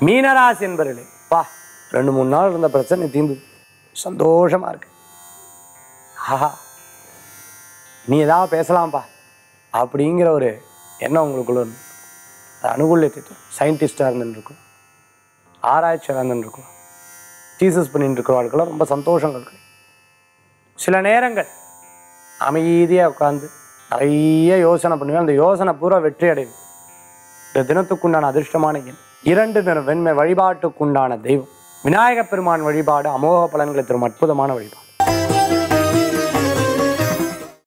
மீனராசி என்பர்களே பா ரெண்டு மூணு நாள் இருந்த பிரச்சனை தீர்ந்து சந்தோஷமா இருக்கு ஆஹா நீ ஏதாவது பேசலாம்ப்பா அப்படிங்கிற ஒரு எண்ணம் உங்களுக்குள்ள இருந்து அது அனுகூலியத்தை தரும் சயின்டிஸ்டாக இருந்துருக்கும் ஆராய்ச்சியாக இருந்துருக்கும் தீசஸ் பண்ணிட்டு இருக்கிறவர்களுக்கெல்லாம் ரொம்ப சந்தோஷங்கள் கிடைக்கும் சில நேரங்கள் அமைதியாக உட்காந்து நிறைய யோசனை பண்ணுவேன் அந்த யோசனை பூரா வெற்றி அடையும் இந்த தினத்துக்குண்டான அதிர்ஷ்டமான எண் இரண்டு நிற வெண்மை வழிபாட்டுக்குண்டான தெய்வம் விநாயகப் பெருமான் வழிபாடு அமோக பலன்களை தரும் அற்புதமான வழிபாடு